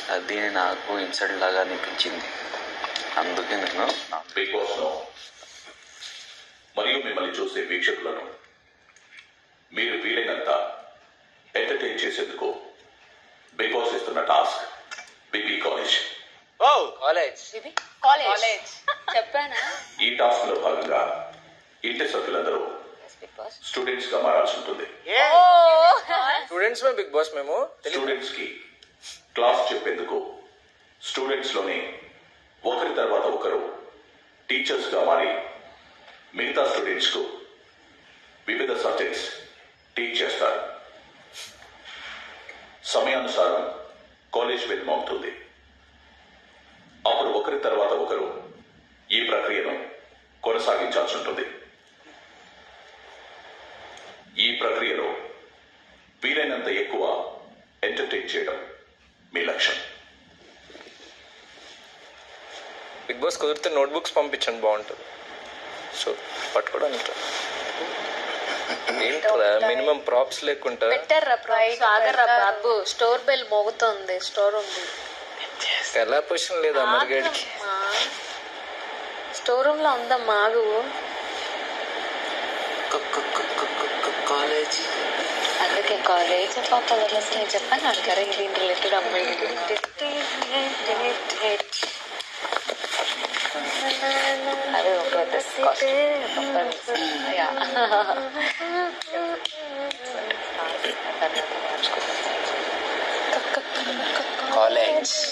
అది నాకు ఇన్సల్ట్ లాగా అనిపించింది అందుకే నేను బిగ్ బాస్ ను మరియు మిమ్మల్ని చూసే వీక్షకులను మీరు వీలైనంత ఎంటర్టైన్ చేసేందుకు బిగ్ బాస్ ఇస్తున్న టాస్క్ బిగ్ కాలేజ్ ఓ కాలేజ్ ఇది కాలేజ్ చెప్పానా ఈ టాస్క్ లో భాగంగా ఇంటి సభ్యులందరూ బిగ్ బాస్ స్టూడెంట్స్ గా మారాల్సి ఉంటుంది ఏ స్టూడెంట్స్ మే బిగ్ బాస్ మేము స్టూడెంట్స్ కి క్లాస్ చెప్పేందుకు స్టూడెంట్స్ లోనే ఒకరి తర్వాత ఒకరు టీచర్స్ గా మారి మిగతా స్టూడెంట్స్ కు వివిధ సబ్జెక్ట్స్ టీచ్ చేస్తారు సమయానుసారం కాలేజ్ బెల్ మోగుతుంది అప్పుడు ఒకరి తర్వాత ఒకరు ఈ ప్రక్రియను కొనసాగించాల్సి ఉంటుంది ఈ ప్రక్రియలో వీలైనంత ఎక్కువ ఎంటర్టైన్ చేయడం మీ లక్ష్యం బిగ్ బాస్ కుదిరితే నోట్బుక్స్ పంపించండి బాగుంటుంది సో పట్టుకోవడానికి ఏంట్రా మినిమం ప్రాప్స్ లేకుండా పెట్టారా ప్రాప్స్ ఆగరా బాబు స్టోర్ బెల్ మోగుతుంది స్టోర్ ఉంది ఎలా పొజిషన్ లేదా అమర్గాడికి స్టోర్ రూమ్ లో ఉందమ్మా ఆగు కాలేజ్ అందుకే కాలేజ్ పాప వదిలేసి నేను చెప్పాను అడగారా దీని రిలేటెడ్ అమ్మాయి అదే ఒక కాలేజ్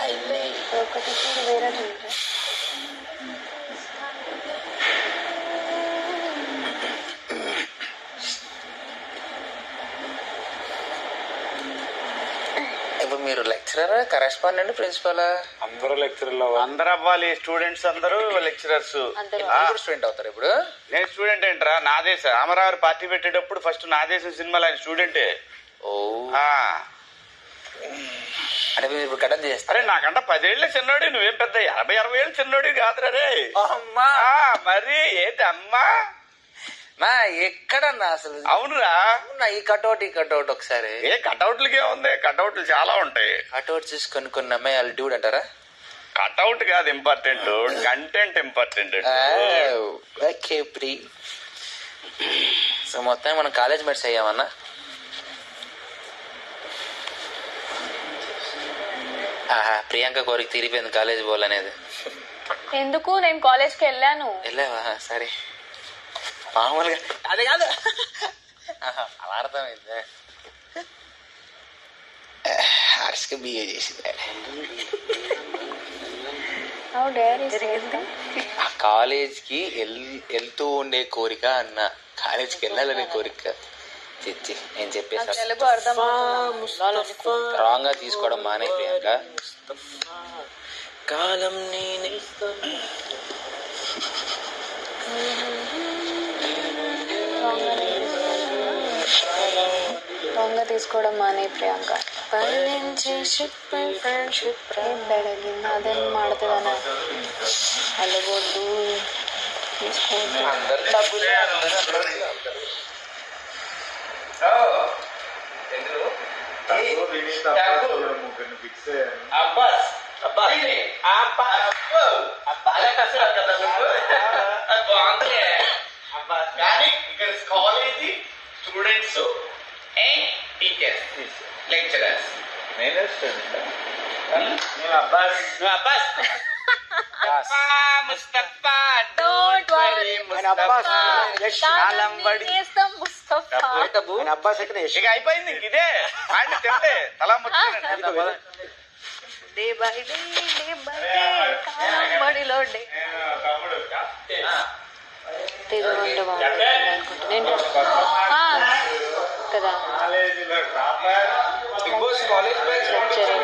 వేరే ఇప్పుడు మీరు లెక్చరర్ కరెస్పాండెంట్ ప్రిన్సిపల్ అందరూ లెక్చర్లో అందరు అవ్వాలి స్టూడెంట్స్ అందరూ లెక్చరర్స్ అందరూ స్టూడెంట్ అవుతారు ఇప్పుడు నేను స్టూడెంట్ ఏంట్రా నా దేశం అమరావతి పార్టీ పెట్టేటప్పుడు ఫస్ట్ నా దేశం సినిమాలో ఆయన స్టూడెంటే ఓ ఆ, అంటే మీరు ఇప్పుడు కటన్ చేస్తారు అరే నాకంట పదేళ్ళ చిన్నోడి నువ్వేం పెద్ద యాభై అరవై ఏళ్ళు చిన్నోడి కాదురా రే అమ్మా ఆ, మరి ఏంటి అమ్మా నా ఎక్కడన్నా అసలు అవునురా అవునా ఈ కటౌట్ ఈ కటౌట్ ఒకసారి ఏ కటౌట్లకే ఉంది కటౌట్లు చాలా ఉంటాయి కటౌట్ చూసుకొని కొన్ని అమ్మాయి డ్యూడ్ అంటారా కటౌట్ కాదు important content important okay free so మొత్తం మనం కాలేజ్ మెట్స్ అయ్యామన్నా ఆహా ప్రియాంక కోరిక తీరిపోయింది కాలేజ్ పోవాలనేది ఎందుకు నేను కాలేజ్ కి వెళ్ళాను వెళ్ళావా సరే మామూలుగా అది కాదు ఆహా, అలా అర్థమైంది హార్స్గా బిహేవ్ చేసింది ఆ కాలేజ్కి వెళ్ వెళ్తూ ఉండే కోరిక అన్న కాలేజ్కి వెళ్ళాలనే కోరిక చిచ్చి నేను చెప్పేసి తెలుగు అర్థం రాంగ్ గా తీసుకోవడం మానే ప్రియాంక కాలం నేనే దొంగ తీసుకోవడం మానే ప్రియాంక ಫ್ರೆಂಡ್ಶಿಪ್ ಬೆಳಗಿನ ಅದನ್ನ ಮಾಡ್ತಿದಾನ ಅಲ್ಲಗೋದು తీసుకోవద్దు ముగ్గురిని ఫిక్స్ అయ్యాను కానీ ఇక్కడ college students and teachers lecturers నేనే స్టూడెంట్ నేను అబ్బాస్ అబ్బాస్ ముస్తఫా Don't worry, ముస్తఫా కాలం చేస్తాం ముస్తఫా ఇక అయిపోయింది ఇంక ఇదే ఆయన తింటే తలా ముట్టుకున్నాను day by day day by day కాలం బడిలో డే తమ్ముడు తిరుగుంటే బాగుంటుంది అనుకుంటా నేను ఆ, కదా కాలేజీలో topper Big Boss college batch lecturer